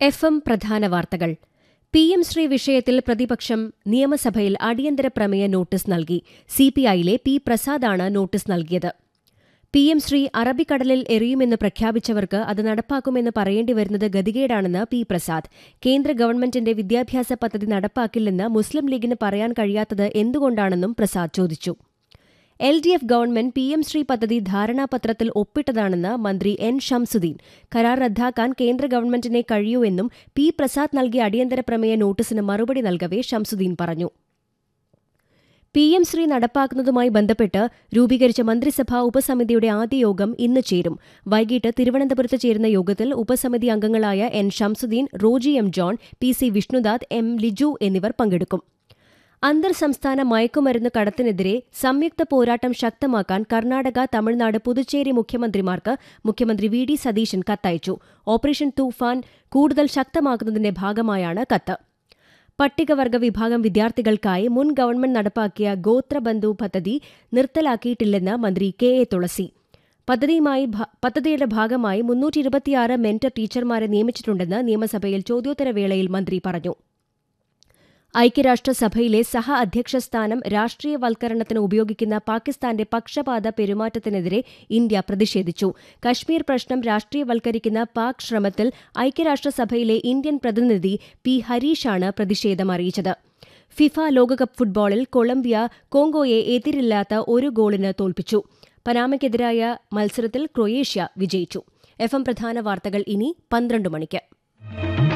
F M പ്രധാന വാർത്തകൾ P M Shri വിഷയത്തിൽ പ്രതിപക്ഷം നിയമസഭയിൽ അടിയന്തര പ്രമേയ നോട്ടീസ് നൽകി സിപിഐയിലെ പി പ്രസാദാണ് നോട്ടീസ് നൽകിയത് പി എം ശ്രീ അറബിക്കടലിൽ എറിയുമെന്ന് പ്രഖ്യാപിച്ചവർക്ക് അത് നടപ്പാക്കുമെന്ന് പറയേണ്ടി വരുന്നത് ഗതികേടാണെന്ന് പി പ്രസാദ് കേന്ദ്ര ഗവൺമെന്റിന്റെ വിദ്യാഭ്യാസ പദ്ധതി നടപ്പാക്കില്ലെന്ന് മുസ്ലിം ലീഗിന് പറയാൻ കഴിയാത്തത് എന്തുകൊണ്ടാണെന്നും പ്രസാദ് ചോദിച്ചു L D F government P M Shri പദ്ധതി ധാരണാപത്രത്തിൽ ഒപ്പിട്ടതാണെന്ന് മന്ത്രി എൻ ഷംസുദ്ദീൻ കരാർ റദ്ദാക്കാൻ കേന്ദ്ര ഗവൺമെന്റിനെ കഴിയൂ എന്നും പി പ്രസാദ് നൽകിയ അടിയന്തര പ്രമേയ നോട്ടീസിന് മറുപടി നൽകവെ ഷംസുദ്ദീൻ പറഞ്ഞു പി എം ശ്രീ നടപ്പാക്കുന്നതുമായി ബന്ധപ്പെട്ട് രൂപീകരിച്ച മന്ത്രിസഭാ ഉപസമിതിയുടെ ആദ്യ യോഗം ഇന്ന് ചേരും വൈകിട്ട് തിരുവനന്തപുരത്ത് ചേരുന്ന യോഗത്തിൽ ഉപസമിതി അംഗങ്ങളായ N Shamsuddin Roji M John P C Vishnunath M Liju എന്നിവർ പങ്കെടുക്കും അന്തർ സംസ്ഥാന മയക്കുമരുന്ന് കടത്തിനെതിരെ സംയുക്ത പോരാട്ടം ശക്തമാക്കാൻ കർണാടക തമിഴ്നാട് പുതുച്ചേരി മുഖ്യമന്ത്രിമാർക്ക് മുഖ്യമന്ത്രി വി ഡി സതീശൻ കത്തയച്ചു ഓപ്പറേഷൻ തൂഫാൻ കൂടുതൽ ശക്തമാക്കുന്നതിന്റെ ഭാഗമായാണ് കത്ത് പട്ടികവർഗ വിഭാഗം വിദ്യാർത്ഥികൾക്കായി മുൻ ഗവൺമെന്റ് നടപ്പാക്കിയ ഗോത്രബന്ധു പദ്ധതി നിർത്തലാക്കിയിട്ടില്ലെന്ന് മന്ത്രി കെ എ തുളസി പദ്ധതിയുമായി പദ്ധതിയുടെ ഭാഗമായി മുന്നൂറ്റി ഇരുപത്തിയാറ് മെന്റർ ടീച്ചർമാരെ നിയമിച്ചിട്ടുണ്ടെന്ന് നിയമസഭയിൽ ചോദ്യോത്തരവേളയിൽ മന്ത്രി പറഞ്ഞു ഐക്യരാഷ്ട്രസഭയിലെ സഹ അധ്യക്ഷ സ്ഥാനം രാഷ്ട്രീയവൽക്കരണത്തിന് ഉപയോഗിക്കുന്ന പാകിസ്ഥാന്റെ പക്ഷപാത പെരുമാറ്റത്തിനെതിരെ ഇന്ത്യ പ്രതിഷേധിച്ചു കശ്മീർ പ്രശ്നം രാഷ്ട്രീയവൽക്കരിക്കുന്ന പാക് ശ്രമത്തിൽ ഐക്യരാഷ്ട്രസഭയിലെ ഇന്ത്യൻ പ്രതിനിധി പി ഹരീഷാണ് പ്രതിഷേധം അറിയിച്ചത് ഫിഫ ലോകകപ്പ് ഫുട്ബോളിൽ കൊളംബിയ കോങ്കോയെ എതിരില്ലാത്ത ഒരു ഗോളിന് തോൽപ്പിച്ചു പനാമയ്ക്കെതിരായ മത്സരത്തിൽ ക്രൊയേഷ്യ വിജയിച്ചു എഫ് എം പ്രധാന വാർത്തകൾ ഇനി പന്ത്രണ്ട് മണിക്ക്